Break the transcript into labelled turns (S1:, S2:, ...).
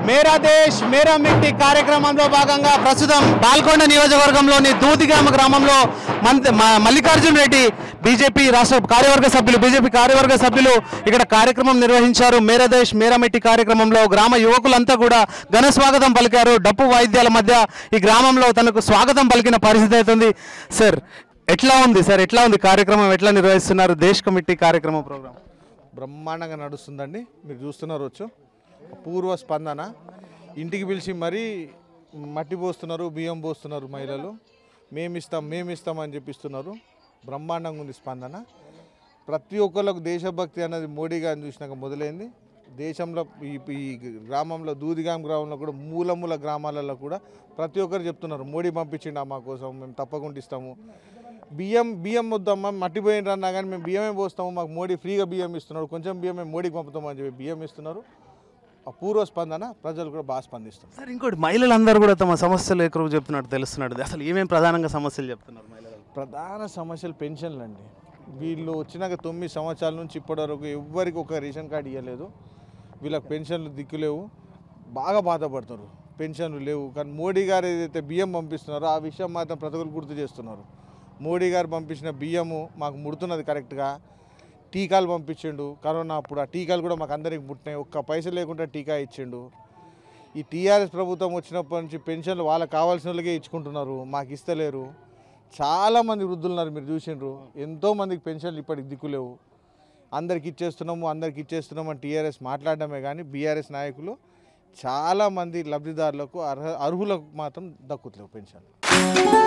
S1: మేరా దేశ్ మేరా మిట్టి కార్యక్రమంలో భాగంగా ప్రస్తుతం బాల్కొండ నియోజకవర్గంలోని దూదిగామ గ్రామంలో మంత్ మ- మల్లికార్జున్ రెడ్డి బీజేపీ రాష్ట్ర కార్యవర్గ సభ్యులు బీజేపీ కార్యవర్గ సభ్యులు ఇక్కడ కార్యక్రమం నిర్వహించారు మేరా దేశ్ మేరా మిట్టి కార్యక్రమంలో గ్రామ యువకులంతా కూడా ఘన స్వాగతం పలికారు డప్పు వాయిద్యాల మధ్య ఈ గ్రామంలో తనకు స్వాగతం పలికిన పరిస్థితి అవుతుంది సార్ ఎట్లా ఉంది సార్ ఎట్లా ఉంది కార్యక్రమం ఎట్లా నిర్వహిస్తున్నారు దేశ్ కమిటీ కార్యక్రమం ప్రోగ్రామ్
S2: బ్రహ్మాండంగా నడుస్తుందండి మీరు చూస్తున్నారు వచ్చు పూర్వ స్పందన ఇంటికి పిలిచి మరీ మట్టి పోస్తున్నారు బియ్యం పోస్తున్నారు మహిళలు మేమిస్తాం మేమిస్తాం అని చెప్పిస్తున్నారు బ్రహ్మాండంగా ఉంది స్పందన ప్రతి ఒక్కళ్ళకు దేశభక్తి అనేది మోడీ గారిని చూసినాక మొదలైంది దేశంలో ఈ ఈ గ్రామంలో దూదిగాం గ్రామంలో కూడా మూల మూల గ్రామాలలో కూడా ప్రతి ఒక్కరు చెప్తున్నారు మోడీ పంపించిండు మా కోసం మేము తప్పకుండా ఇస్తాము బియ్యం బియ్యం వద్దమ్మా మట్టి పోయిన అన్నా కానీ మేము బియ్యమే పోస్తాము మాకు మోడీ ఫ్రీగా బియ్యం ఇస్తున్నాడు కొంచెం బియ్యం మేము మోడీకి పంపుతామని చెప్పి బియ్యం ఇస్తున్నారు ఆ పూర్వ స్పందన ప్రజలు కూడా బాగా స్పందిస్తున్నారు
S1: సార్ ఇంకోటి మహిళలందరూ కూడా తమ సమస్యలు ఎక్కువ చెప్తున్నట్టు తెలుస్తున్నాడు అసలు ఏమేమి ప్రధానంగా సమస్యలు చెప్తున్నారు మహిళలు
S2: ప్రధాన సమస్యలు పెన్షన్లు అండి వీళ్ళు వచ్చినాక తొమ్మిది సంవత్సరాల నుంచి ఇప్పటివరకు ఎవ్వరికి ఒక రేషన్ కార్డు ఇవ్వలేదు వీళ్ళకి పెన్షన్లు దిక్కులేవు బాగా బాధపడుతున్నారు పెన్షన్లు లేవు కానీ మోడీ గారు ఏదైతే బియ్యం పంపిస్తున్నారో ఆ విషయం మాత్రం ప్రతి ఒక్కరు గుర్తు చేస్తున్నారు మోడీ గారు పంపించిన బియ్యము మాకు ముడుతున్నది కరెక్ట్గా టీకాలు పంపించిండు కరోనా అప్పుడు ఆ టీకాలు కూడా మాకు అందరికి ముట్టినాయి ఒక్క పైసలు లేకుండా టీకా ఇచ్చిండు ఈ టీఆర్ఎస్ ప్రభుత్వం వచ్చినప్పటి నుంచి పెన్షన్లు వాళ్ళకి కావాల్సిన వాళ్ళకే ఇచ్చుకుంటున్నారు మాకు ఇస్తలేరు చాలామంది వృద్ధులు ఉన్నారు మీరు చూసిండ్రు ఎంతో మందికి పెన్షన్లు ఇప్పటికి దిక్కులేవు అందరికి ఇచ్చేస్తున్నాము అందరికి ఇచ్చేస్తున్నాము అని టీఆర్ఎస్ మాట్లాడడమే కానీ బీఆర్ఎస్ నాయకులు చాలామంది లబ్ధిదారులకు అర్హ అర్హులకు మాత్రం దక్కుతలేవు పెన్షన్లు